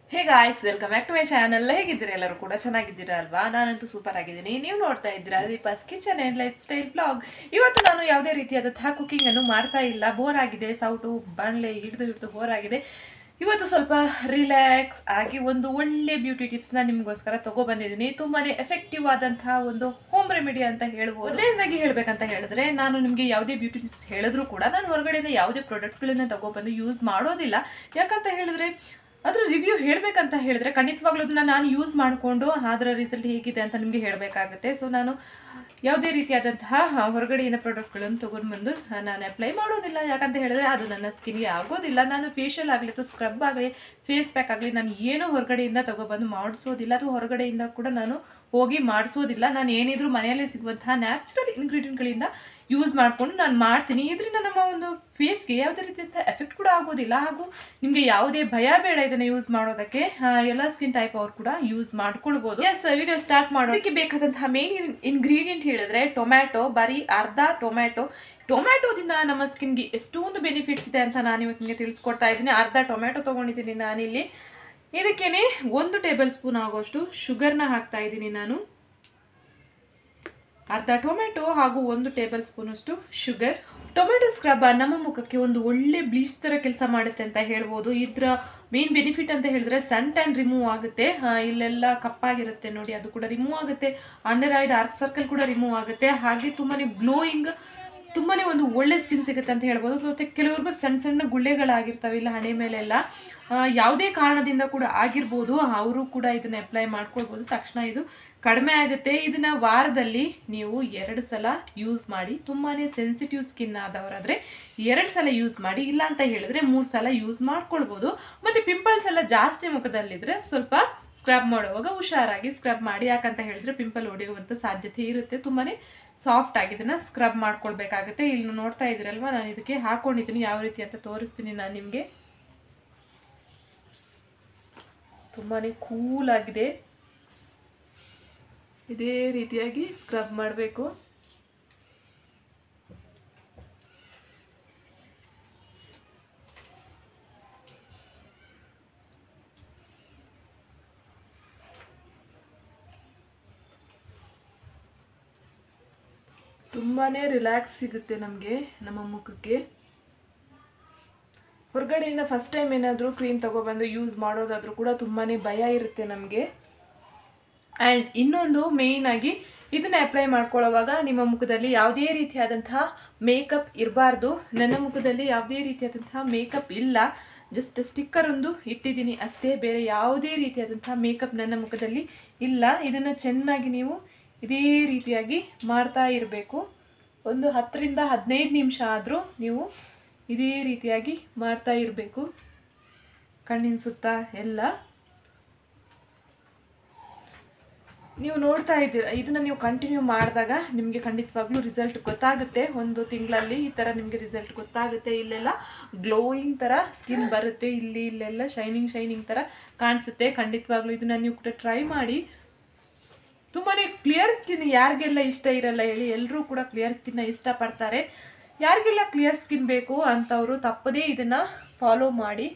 hey guys welcome back to my channel ಹೇಗಿದ್ದೀರಾ ಎಲ್ಲರೂ ಕೂಡ ಚೆನ್ನಾಗಿದ್ದೀರಾ ಅಲ್ವಾ ನಾನಂತೂ ಸೂಪರ್ ಆಗಿದ್ದೀನಿ ನೀವು ನೋಡ್ತಾ ಇದ್ದೀರಾ Deepa's kitchen and lifestyle blog ಇವತ್ತು ನಾನು ಯಾವುದೇ ರೀತಿಯಾದಂತಹ ಕುಕಿಂಗ್ ಅನ್ನು ಮಾಡ್ತಾ ಇಲ್ಲ ಬೋರ್ ಆಗಿದೆ ಸೌಟು ಬಾಣಲೆ ಹಿಡಿದು ಹಿಡಿದು ಬೋರ್ ಆಗಿದೆ ಇವತ್ತು ಸ್ವಲ್ಪ ರಿಲ್ಯಾಕ್ಸ್ ಆಗಿ ಒಂದು ಒಳ್ಳೆ ಬ್ಯೂಟಿ ಟಿಪ್ಸ್ನ ನಿಮಗೋಸ್ಕರ ತಗೊಬಂದಿದ್ದೀನಿ ತುಂಬಾ ಎಫೆಕ್ಟಿವ್ ಆದಂತಹ ಒಂದು ಹೋಮ್ ರೆಮಿಡಿ ಅಂತ ಹೇಳ್ಬೋದು ಮೊದಲನೇದಾಗಿ ಹೇಳ್ಬೇಕಂತ ಹೇಳಿದ್ರೆ ನಾನು ನಿಮಗೆ ಯಾವುದೇ ಬ್ಯೂಟಿ ಟಿಪ್ಸ್ ಹೇಳಿದ್ರು ಕೂಡ ನಾನು ಹೊರಗಡೆಯಿಂದ ಯಾವುದೇ ಪ್ರಾಡಕ್ಟ್ಗಳನ್ನ ತಗೊಬಂದು ಯೂಸ್ ಮಾಡೋದಿಲ್ಲ ಯಾಕಂತ ಹೇಳಿದ್ರೆ ಅದ್ರ ರಿವ್ಯೂ ಹೇಳಬೇಕಂತ ಹೇಳಿದ್ರೆ ಖಂಡಿತವಾಗ್ಲೂ ಅದನ್ನ ನಾನು ಯೂಸ್ ಮಾಡಿಕೊಂಡು ಅದರ ರಿಸಲ್ಟ್ ಹೇಗಿದೆ ಅಂತ ನಿಮಗೆ ಹೇಳಬೇಕಾಗುತ್ತೆ ಸೊ ನಾನು ಯಾವುದೇ ರೀತಿಯಾದಂತಹ ಆ, ಹೊರಗಡೆಯಿಂದ ಪ್ರಾಡಕ್ಟ್ಗಳನ್ನು ತೊಗೊಂಡು ಬಂದು ನಾನು ಅಪ್ಲೈ ಮಾಡೋದಿಲ್ಲ ಯಾಕಂತ ಹೇಳಿದ್ರೆ ಅದು ನನ್ನ ಸ್ಕಿನ್ಗೆ ಆಗೋದಿಲ್ಲ ನಾನು ಫೇಶಿಯಲ್ ಆಗಲಿ ಅಥವಾ ಸ್ಕ್ರಬ್ ಆಗಲಿ ಫೇಸ್ ಪ್ಯಾಕ್ ಆಗಲಿ ನಾನು ಏನೂ ಹೊರಗಡೆಯಿಂದ ತಗೊಬಂದು ಮಾಡಿಸೋದಿಲ್ಲ ಅಥವಾ ಹೊರಗಡೆಯಿಂದ ಕೂಡ ನಾನು ಹೋಗಿ ಮಾಡಿಸೋದಿಲ್ಲ ನಾನು ಏನಿದ್ರು ಮನೆಯಲ್ಲೇ ಸಿಗುವಂತಹ ನ್ಯಾಚುರಲ್ ಇಂಗ್ರೀಡಿಯೆಂಟ್ಗಳಿಂದ ಯೂಸ್ ಮಾಡಿಕೊಂಡು ನಾನು ಮಾಡ್ತೀನಿ ಇದರಿಂದ ನಮ್ಮ ಒಂದು ಫೇಸ್ಗೆ ಯಾವುದೇ ರೀತಿಯಂಥ ಎಫೆಕ್ಟ್ ಕೂಡ ಆಗೋದಿಲ್ಲ ಹಾಗೂ ನಿಮಗೆ ಯಾವುದೇ ಭಯ ಬೇಡ ಇದನ್ನು ಯೂಸ್ ಮಾಡೋದಕ್ಕೆ ಆ, ಎಲ್ಲ ಸ್ಕಿನ್ ಟೈಪ್ ಅವ್ರು ಕೂಡ ಯೂಸ್ ಮಾಡ್ಕೊಳ್ಬೋದು ಎಸ್ ವಿಡಿಯೋ ಸ್ಟಾರ್ಟ್ ಮಾಡೋದಕ್ಕೆ ಬೇಕಾದಂತಹ ಮೇನ್ ಇಂಗ್ರೀಡಿಯೆಂಟ್ ಹೇಳಿದ್ರೆ ಟೊಮ್ಯಾಟೊ ಬರೀ ಅರ್ಧ ಟೊಮ್ಯಾಟೊ ಟೊಮ್ಯಾಟೊದಿಂದ ನಮ್ಮ ಸ್ಕಿನ್ಗೆ ಎಷ್ಟೊಂದು ಬೆನಿಫಿಟ್ಸ್ ಇದೆ ಅಂತ ನಾನು ಇವತ್ತು ನಿಮಗೆ ತಿಳಿಸ್ಕೊಡ್ತಾ ಇದ್ದೀನಿ ಅರ್ಧ ಟೊಮ್ಯಾಟೊ ತೊಗೊಂಡಿದ್ದೀನಿ ನಾನಿಲ್ಲಿ ಇದಕ್ಕೇನೆ ಒಂದು ಟೇಬಲ್ ಸ್ಪೂನ್ ಆಗೋಷ್ಟು ಶುಗರ್ನ ಹಾಕ್ತಾ ಇದ್ದೀನಿ ನಾನು ಅರ್ಧ ಟೊಮೆಟೊ ಹಾಗೂ ಒಂದು ಟೇಬಲ್ ಸ್ಪೂನ್ ಅಷ್ಟು ಶುಗರ್ ಟೊಮೆಟೊ ಸ್ಕ್ರಬ್ ನಮ್ಮ ಮುಖಕ್ಕೆ ಒಂದು ಒಳ್ಳೆ ಬ್ಲೀಚ್ ಥರ ಕೆಲಸ ಮಾಡುತ್ತೆ ಅಂತ ಹೇಳ್ಬೋದು ಇದರ ಮೇನ್ ಬೆನಿಫಿಟ್ ಅಂತ ಹೇಳಿದ್ರೆ ಸನ್ ಟ್ಯಾನ್ ರಿಮೂವ್ ಆಗುತ್ತೆ ಆ, ಇಲ್ಲೆಲ್ಲ ಕಪ್ಪಾಗಿರುತ್ತೆ ನೋಡಿ ಅದು ಕೂಡ ರಿಮೂವ್ ಆಗುತ್ತೆ ಅಂಡರ್ ಐಡ್ ಆರ್ಕ್ ಸರ್ಕಲ್ ಕೂಡ ರಿಮೂವ್ ಆಗುತ್ತೆ ಹಾಗೆ ತುಂಬಾ ಗ್ಲೋಯಿಂಗ್ ತುಂಬಾನೇ ಒಂದು ಒಳ್ಳೆ ಸ್ಕಿನ್ ಸಿಗುತ್ತೆ ಅಂತ ಹೇಳ್ಬೋದು ಮತ್ತೆ ಕೆಲವ್ರಿಗೂ ಸಣ್ಣ ಸಣ್ಣ ಗುಳ್ಳೆಗಳಾಗಿರ್ತವೆ ಇಲ್ಲ ಹಣೆ ಮೇಲೆಲ್ಲ ಆ, ಯಾವುದೇ ಕಾರಣದಿಂದ ಕೂಡ ಆಗಿರ್ಬೋದು ಅವರು ಕೂಡ ಇದನ್ನ ಅಪ್ಲೈ ಮಾಡ್ಕೊಳ್ಬೋದು ತಕ್ಷಣ ಇದು ಕಡಿಮೆ ಆಗುತ್ತೆ ಇದನ್ನ ವಾರದಲ್ಲಿ ನೀವು ಎರಡು ಸಲ ಯೂಸ್ ಮಾಡಿ ತುಂಬಾನೇ ಸೆನ್ಸಿಟಿವ್ ಸ್ಕಿನ್ ಆದವರಾದ್ರೆ ಎರಡು ಸಲ ಯೂಸ್ ಮಾಡಿ ಇಲ್ಲ ಅಂತ ಹೇಳಿದ್ರೆ ಮೂರು ಸಲ ಯೂಸ್ ಮಾಡ್ಕೊಳ್ಬೋದು ಮತ್ತೆ ಪಿಂಪಲ್ಸ್ ಎಲ್ಲ ಜಾಸ್ತಿ ಮುಖದಲ್ಲಿದ್ರೆ ಸ್ವಲ್ಪ ಸ್ಕ್ರಬ್ ಮಾಡುವಾಗ ಹುಷಾರಾಗಿ ಸ್ಕ್ರಬ್ ಮಾಡಿ ಯಾಕಂತ ಹೇಳಿದ್ರೆ ಪಿಂಪಲ್ ಹೊಡೆಯುವಂಥ ಸಾಧ್ಯತೆ ಇರುತ್ತೆ ತುಂಬಾನೇ ಸಾಫ್ಟ್ ಆಗಿ ಇದನ್ನ ಸ್ಕ್ರಬ್ ಮಾಡ್ಕೊಳ್ಬೇಕಾಗುತ್ತೆ ಇಲ್ಲಿ ನೋಡ್ತಾ ಇದ್ದೀರಲ್ವಾ ನಾನು ಇದಕ್ಕೆ ಹಾಕೊಂಡಿದ್ದೀನಿ ಯಾವ ರೀತಿ ಅಂತ ತೋರಿಸ್ತೀನಿ ನಾನು ನಿಮಗೆ ತುಂಬಾನೇ ಕೂಲ್ ಆಗಿದೆ ಇದೇ ರೀತಿಯಾಗಿ ಸ್ಕ್ರಬ್ ಮಾಡಬೇಕು ತುಂಬಾ ರಿಲ್ಯಾಕ್ಸ್ ಸಿಗುತ್ತೆ ನಮಗೆ ನಮ್ಮ ಮುಖಕ್ಕೆ ಹೊರಗಡೆಯಿಂದ ಫಸ್ಟ್ ಟೈಮ್ ಏನಾದರೂ ಕ್ರೀಮ್ ತಗೊಬಂದು ಯೂಸ್ ಮಾಡೋದಾದರೂ ಕೂಡ ತುಂಬಾ ಭಯ ಇರುತ್ತೆ ನಮಗೆ ಆ್ಯಂಡ್ ಇನ್ನೊಂದು ಮೇಯ್ನ್ ಆಗಿ ಇದನ್ನ ಅಪ್ಲೈ ಮಾಡ್ಕೊಳ್ಳೋವಾಗ ನಿಮ್ಮ ಮುಖದಲ್ಲಿ ಯಾವುದೇ ರೀತಿಯಾದಂತಹ ಮೇಕಪ್ ಇರಬಾರ್ದು ನನ್ನ ಮುಖದಲ್ಲಿ ಯಾವುದೇ ರೀತಿಯಾದಂತಹ ಮೇಕಪ್ ಇಲ್ಲ ಜಸ್ಟ್ ಸ್ಟಿಕ್ಕರ್ ಒಂದು ಇಟ್ಟಿದ್ದೀನಿ ಅಷ್ಟೇ ಬೇರೆ ಯಾವುದೇ ರೀತಿಯಾದಂತಹ ಮೇಕಪ್ ನನ್ನ ಮುಖದಲ್ಲಿ ಇಲ್ಲ ಇದನ್ನು ಚೆನ್ನಾಗಿ ನೀವು ಇದೇ ರೀತಿಯಾಗಿ ಮಾಡ್ತಾ ಇರಬೇಕು ಒಂದು ಹತ್ತರಿಂದ ಹದಿನೈದು ನಿಮಿಷ ಆದರೂ ನೀವು ಇದೇ ರೀತಿಯಾಗಿ ಮಾಡ್ತಾ ಇರಬೇಕು ಕಣ್ಣಿನ ಸುತ್ತ ಎಲ್ಲ ನೀವು ನೋಡ್ತಾ ಇದ್ದೀರ ಇದನ್ನ ನೀವು ಕಂಟಿನ್ಯೂ ಮಾಡಿದಾಗ ನಿಮಗೆ ಖಂಡಿತವಾಗ್ಲೂ ರಿಸಲ್ಟ್ ಗೊತ್ತಾಗುತ್ತೆ ಒಂದು ತಿಂಗಳಲ್ಲಿ ಈ ಥರ ನಿಮಗೆ ರಿಸಲ್ಟ್ ಗೊತ್ತಾಗುತ್ತೆ ಇಲ್ಲೆಲ್ಲ ಗ್ಲೋಯಿಂಗ್ ಥರ ಸ್ಕಿನ್ ಬರುತ್ತೆ ಇಲ್ಲಿ ಇಲ್ಲೆಲ್ಲ ಶೈನಿಂಗ್ ಶೈನಿಂಗ್ ಥರ ಕಾಣಿಸುತ್ತೆ ಖಂಡಿತವಾಗ್ಲೂ ಇದನ್ನ ನೀವು ಕೂಡ ಟ್ರೈ ಮಾಡಿ ತುಂಬಾ ಕ್ಲಿಯರ್ ಸ್ಕಿನ್ ಯಾರಿಗೆಲ್ಲ ಇಷ್ಟ ಇರಲ್ಲ ಹೇಳಿ ಎಲ್ಲರೂ ಕೂಡ ಕ್ಲಿಯರ್ ಸ್ಕಿನ್ನ ಇಷ್ಟಪಡ್ತಾರೆ ಯಾರಿಗೆಲ್ಲ ಕ್ಲಿಯರ್ ಸ್ಕಿನ್ ಬೇಕು ಅಂಥವರು ತಪ್ಪದೇ ಇದನ್ನು ಫಾಲೋ ಮಾಡಿ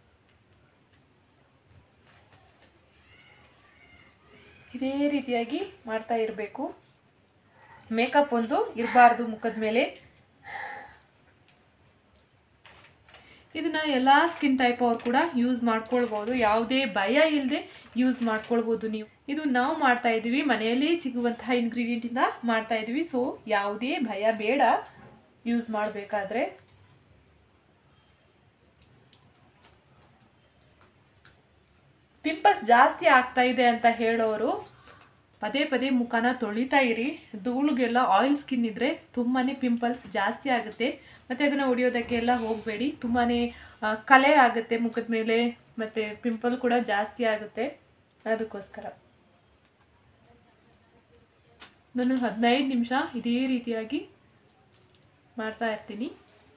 ಇದೇ ರೀತಿಯಾಗಿ ಮಾಡ್ತಾ ಇರಬೇಕು ಮೇಕಪ್ ಒಂದು ಇರಬಾರ್ದು ಮುಖದ ಮೇಲೆ ಇದನ್ನ ಎಲ್ಲ ಸ್ಕಿನ್ ಟೈಪ್ ಅವ್ರು ಕೂಡ ಯೂಸ್ ಮಾಡ್ಕೊಳ್ಬೋದು ಯಾವುದೇ ಭಯ ಇಲ್ಲದೆ ಯೂಸ್ ಮಾಡ್ಕೊಳ್ಬೋದು ನೀವು ಇದು ನಾವು ಮಾಡ್ತಾ ಇದ್ದೀವಿ ಮನೆಯಲ್ಲಿ ಸಿಗುವಂತಹ ಇಂಗ್ರೀಡಿಯೆಂಟಿಂದ ಮಾಡ್ತಾ ಇದ್ದೀವಿ ಸೊ ಯಾವುದೇ ಭಯ ಬೇಡ ಯೂಸ್ ಮಾಡಬೇಕಾದ್ರೆ ಪಿಂಪಲ್ಸ್ ಜಾಸ್ತಿ ಆಗ್ತಾ ಇದೆ ಅಂತ ಹೇಳೋರು ಪದೇ ಪದೇ ಮುಖನ ತೊಳಿತಾ ಇರಿ ಧೂಳಿಗೆಲ್ಲ ಆಯಿಲ್ ಸ್ಕಿನ್ ಇದ್ದರೆ ತುಂಬಾ ಪಿಂಪಲ್ಸ್ ಜಾಸ್ತಿ ಆಗುತ್ತೆ ಮತ್ತು ಅದನ್ನು ಹೊಡಿಯೋದಕ್ಕೆ ಎಲ್ಲ ಹೋಗಬೇಡಿ ತುಂಬಾ ಕಲೆ ಆಗುತ್ತೆ ಮುಖದ ಮೇಲೆ ಮತ್ತು ಪಿಂಪಲ್ ಕೂಡ ಜಾಸ್ತಿ ಆಗುತ್ತೆ ಅದಕ್ಕೋಸ್ಕರ ನಾನು ಹದಿನೈದು ನಿಮಿಷ ಇದೇ ರೀತಿಯಾಗಿ ಮಾಡ್ತಾ ಇರ್ತೀನಿ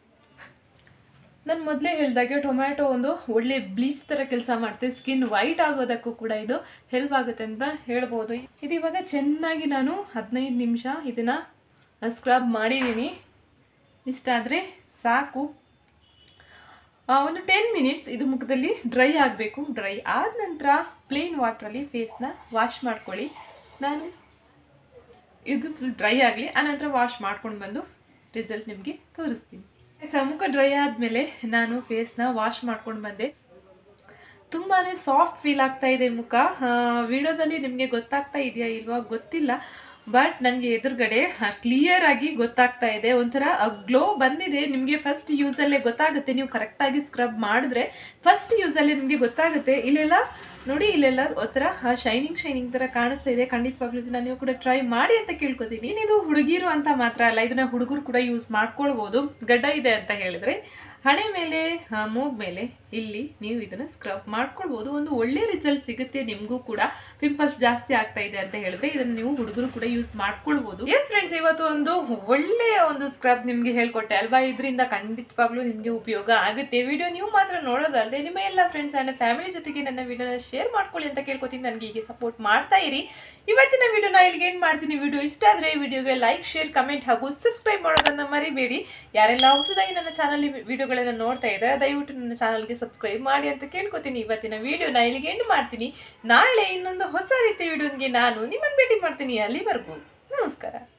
ನಾನು ಮೊದಲೇ ಹೇಳಿದಾಗೆ ಟೊಮ್ಯಾಟೊ ಒಂದು ಒಳ್ಳೆ ಬ್ಲೀಚ್ ಥರ ಕೆಲಸ ಮಾಡುತ್ತೆ ಸ್ಕಿನ್ ವೈಟ್ ಆಗೋದಕ್ಕೂ ಕೂಡ ಇದು ಹೆಲ್ಪ್ ಆಗುತ್ತೆ ಅಂತ ಹೇಳ್ಬೋದು ಇದು ಇವಾಗ ಚೆನ್ನಾಗಿ ನಾನು ಹದಿನೈದು ನಿಮಿಷ ಇದನ್ನು ಸ್ಕ್ರಬ್ ಮಾಡಿದ್ದೀನಿ ಇಷ್ಟಾದರೆ ಸಾಕು ಆ, ಒಂದು ಟೆನ್ ಮಿನಿಟ್ಸ್ ಇದು ಮುಖದಲ್ಲಿ ಡ್ರೈ ಆಗಬೇಕು ಡ್ರೈ ಆದ ನಂತರ ಪ್ಲೇನ್ ವಾಟ್ರಲ್ಲಿ ಫೇಸ್ನ ವಾಶ್ ಮಾಡ್ಕೊಳ್ಳಿ ನಾನು ಇದು ಫುಲ್ ಡ್ರೈ ಆಗಲಿ ಆನಂತರ ವಾಶ್ ಮಾಡ್ಕೊಂಡು ಬಂದು ರಿಸಲ್ಟ್ ನಿಮಗೆ ತೋರಿಸ್ತೀನಿ ಸ ಮುಖ ಡ್ರೈ ಆದಮೇಲೆ ನಾನು ಫೇಸ್ನ ವಾಶ್ ಮಾಡ್ಕೊಂಡು ಬಂದೆ ತುಂಬಾ ಸಾಫ್ಟ್ ಫೀಲ್ ಆಗ್ತಾ ಇದೆ ಮುಖ ವಿಡಿಯೋದಲ್ಲಿ ನಿಮಗೆ ಗೊತ್ತಾಗ್ತಾ ಇದೆಯಾ ಇಲ್ವಾ ಗೊತ್ತಿಲ್ಲ ಬಟ್ ನನಗೆ ಎದುರುಗಡೆ ಕ್ಲಿಯರ್ ಆಗಿ ಗೊತ್ತಾಗ್ತಾ ಇದೆ ಒಂಥರ ಗ್ಲೋ ಬಂದಿದೆ ನಿಮಗೆ ಫಸ್ಟ್ ಯೂಸಲ್ಲೇ ಗೊತ್ತಾಗುತ್ತೆ ನೀವು ಕರೆಕ್ಟಾಗಿ ಸ್ಕ್ರಬ್ ಮಾಡಿದ್ರೆ ಫಸ್ಟ್ ಯೂಸಲ್ಲೇ ನಿಮಗೆ ಗೊತ್ತಾಗುತ್ತೆ ಇಲ್ಲೆಲ್ಲ ನೋಡಿ ಇಲ್ಲೆಲ್ಲ ಒಂಥರ ಶೈನಿಂಗ್ ಶೈನಿಂಗ್ ಥರ ಕಾಣಿಸ್ತಾ ಇದೆ ಖಂಡಿತವಾಗ್ಲೂ ಇದನ್ನ ನೀವು ಕೂಡ ಟ್ರೈ ಮಾಡಿ ಅಂತ ಕೇಳ್ಕೊತೀನಿ ಇದು ಹುಡುಗಿರು ಅಂತ ಮಾತ್ರ ಅಲ್ಲ ಇದನ್ನ ಹುಡುಗರು ಕೂಡ ಯೂಸ್ ಮಾಡ್ಕೊಳ್ಬೋದು ಗಡ್ಡ ಇದೆ ಅಂತ ಹೇಳಿದ್ರೆ ಹಣೆ ಮೇಲೆ ಆ, ಮೂಗ್ ಮೇಲೆ ಇಲ್ಲಿ ನೀವು ಇದನ್ನ ಸ್ಕ್ರಬ್ ಮಾಡ್ಕೊಳ್ಬೋದು ಒಂದು ಒಳ್ಳೆ ರಿಸಲ್ಟ್ ಸಿಗುತ್ತೆ ನಿಮಗೂ ಕೂಡ ಪಿಂಪಲ್ಸ್ ಜಾಸ್ತಿ ಆಗ್ತಾ ಇದೆ ಅಂತ ಹೇಳಿದ್ರೆ ಇದನ್ನ ನೀವು ಹುಡುಗರು ಕೂಡ ಯೂಸ್ ಮಾಡ್ಕೊಳ್ಬೋದು ಎಸ್ ಫ್ರೆಂಡ್ಸ್ ಇವತ್ತು ಒಂದು ಒಳ್ಳೆಯ ಒಂದು ಸ್ಕ್ರಬ್ ನಿಮಗೆ ಹೇಳ್ಕೊಟ್ಟೆ ಅಲ್ವಾ ಇದರಿಂದ ಖಂಡಿತವಾಗ್ಲೂ ನಿಮಗೆ ಉಪಯೋಗ ಆಗುತ್ತೆ ವಿಡಿಯೋ ನೀವು ಮಾತ್ರ ನೋಡೋದಲ್ಲದೆ ನಿಮ್ಮ ಎಲ್ಲ ಫ್ರೆಂಡ್ಸ್ ಆ್ಯಂಡ್ ಫ್ಯಾಮಿಲಿ ಜೊತೆಗೆ ನನ್ನ ವಿಡಿಯೋನ ಶೇರ್ ಮಾಡ್ಕೊಳ್ಳಿ ಅಂತ ಕೇಳ್ಕೊತೀನಿ ನನಗೆ ಹೀಗೆ ಸಪೋರ್ಟ್ ಮಾಡ್ತಾ ಇರಿ ಇವತ್ತಿನ ವಿಡಿಯೋನ ಇಲ್ಲಿಗೆ ಏನು ಮಾಡ್ತೀನಿ ವಿಡಿಯೋ ಇಷ್ಟ ಆದರೆ ವಿಡಿಯೋಗೆ ಲೈಕ್ ಶೇರ್ ಕಮೆಂಟ್ ಹಾಗೂ ಸಬ್ಸ್ಕ್ರೈಬ್ ಮಾಡೋದನ್ನ ಮರಿಬೇಡಿ ಯಾರೆಲ್ಲ ಹೊಸದಾಗಿ ನನ್ನ ಚಾನಲ್ ವಿಡಿಯೋಗಳನ್ನು ನೋಡ್ತಾ ಇದ್ದಾರೆ ದಯವಿಟ್ಟು ನನ್ನ ಚಾನಲ್ಗೆ ಸಬ್ಸ್ಕ್ರೈಬ್ ಮಾಡಿ ಅಂತ ಕೇಳ್ಕೊತೀನಿ ಇವತ್ತಿನ ವಿಡಿಯೋನ ಇಲ್ಲಿಗೆ ಎಂಡ್ ಮಾಡ್ತೀನಿ ನಾಳೆ ಇನ್ನೊಂದು ಹೊಸ ರೀತಿಯ ವಿಡಿಯೋನಿಗೆ ನಾನು ನಿಮ್ಮನ್ನು ಭೇಟಿ ಮಾಡ್ತೀನಿ ಅಲ್ಲಿವರೆಗೂ ನಮಸ್ಕಾರ